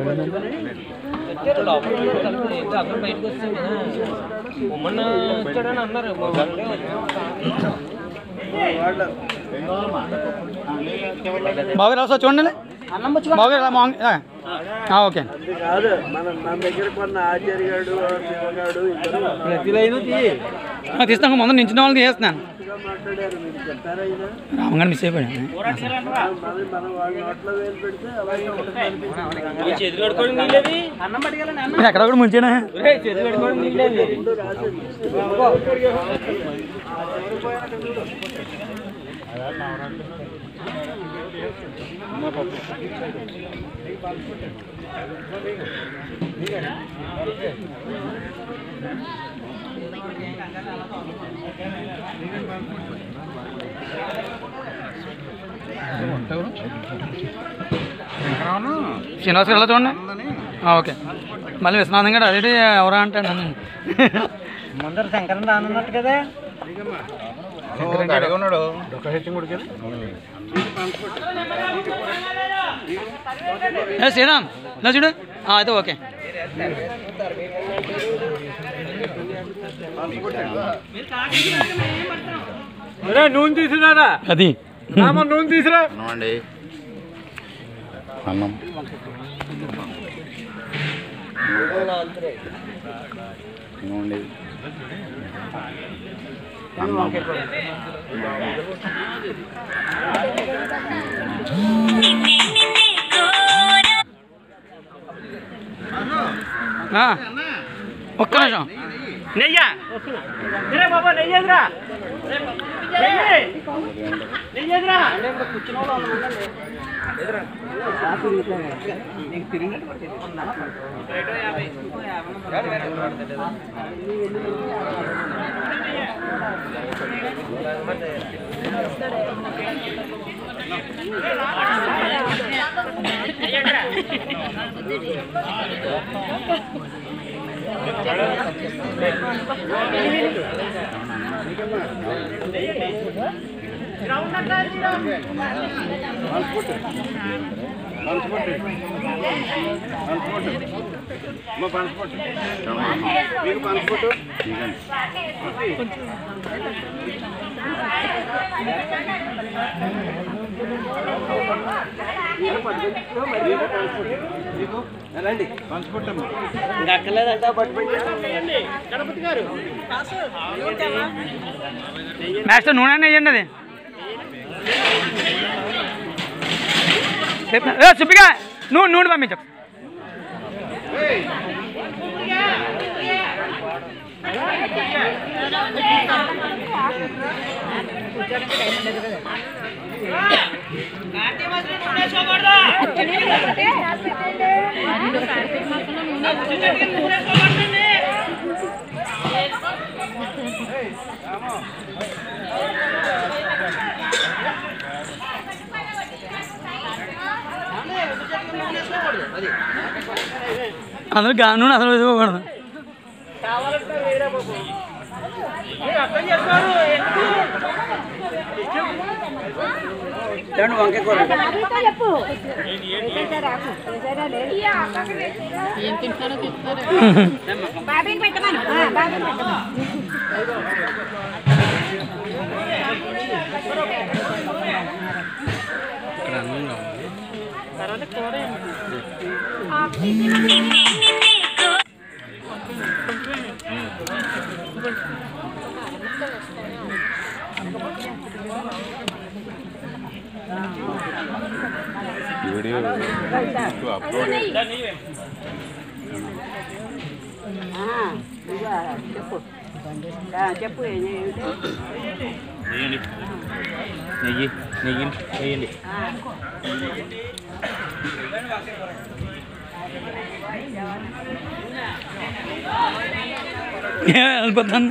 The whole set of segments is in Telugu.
అందరూ బయటకు వచ్చాం కదా మొన్న వచ్చాడని అన్నారు మొన్నే వచ్చాం. బాగా రాసా చూడండి బాగా రా మాంగ్ ఆ, ఆ, ఓకే అది కాదు మన మన దగ్గర కొన్న ఆచార్య గారు శివగాడు ఇద్దరు ఆ, తీస్తాను ముందు నించిన వాళ్ళని తీసేస్తున్నాను మంచిగా మాట్లాడారు మీరు చెప్పారా అయినా రామగారు మిస్ అయిపోయాడు మరి మనం వాళ్ళ నోట్లో వేలు పెడితే అలాగే ఉంటుంది ఈ చేతులు కడుక్కోవడం నీళ్ళేది మీరు ఎక్కడ కూడా ముంచేనా ఒరేయ్, చేతులు కడుక్కోవడం నీళ్ళేది శ్రీనివాస్ గారు ఎలా చూడండి ఆ, ఓకే మళ్ళీ విశ్వనాథం గారు అదే ఎవరా అంటాడు నన్ను ముందర శంకరం రానున్నట్టు కదా ఏ శ్రీరామ్ ఇలా చూడు ఆ, అయితే ఓకే నూనె తీసుకున్నారా అది నూనె తీసురా అన్నం అన్నం ఇవ్వండి. అన్నం ఆ, ఒక్క నిమిషం నెయ్యా రే బాబా నెయ్యేదిరా నెయ్యి నెయ్యేదిరా ఇంకా అక్కర్లేదంట గణపతి గారు మాస్టర్ నూనె అన్న వేయండి అది చెప్పిన- ఏ సుబ్బిగా నూనె నూనె పంపించు అందరూ గా నూనె అసలు వేసుకోకూడదు వంకాయ కూర చెప్పు బాబీకి పెట్టమని బాబీకి పెట్టమని వీడియో ఎక్కువ అప్లోడ్ చెప్పు చెప్పు నెయ్యండి నెయ్యి నెయ్యి నెయ్యండి వెళ్ళిపోతాను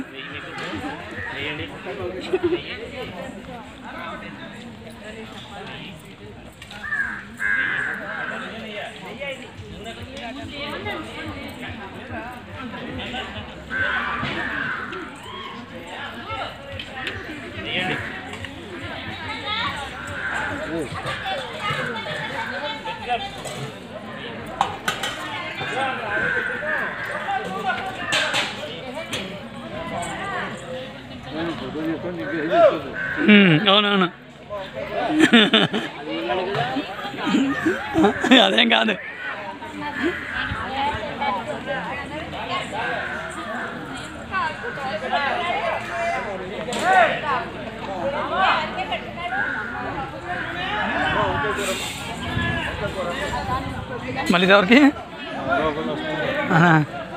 ఉమ్, అవునవును అదేం కాదు మళ్ళీ ఇది ఎవరికి ఆహా.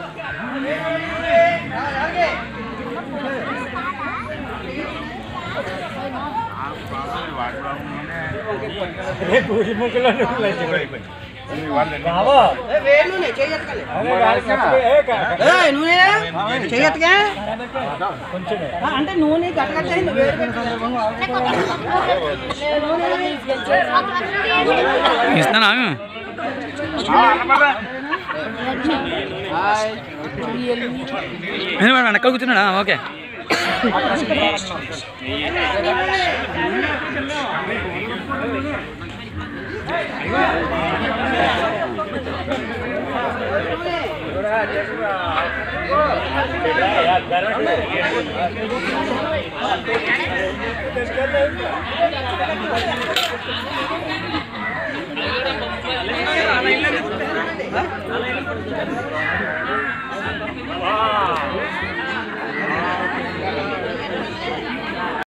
అంటే నూనె గట్లకి ఇస్తానా నేను వాడు వెనక కూర్చున్నాడా ఓకే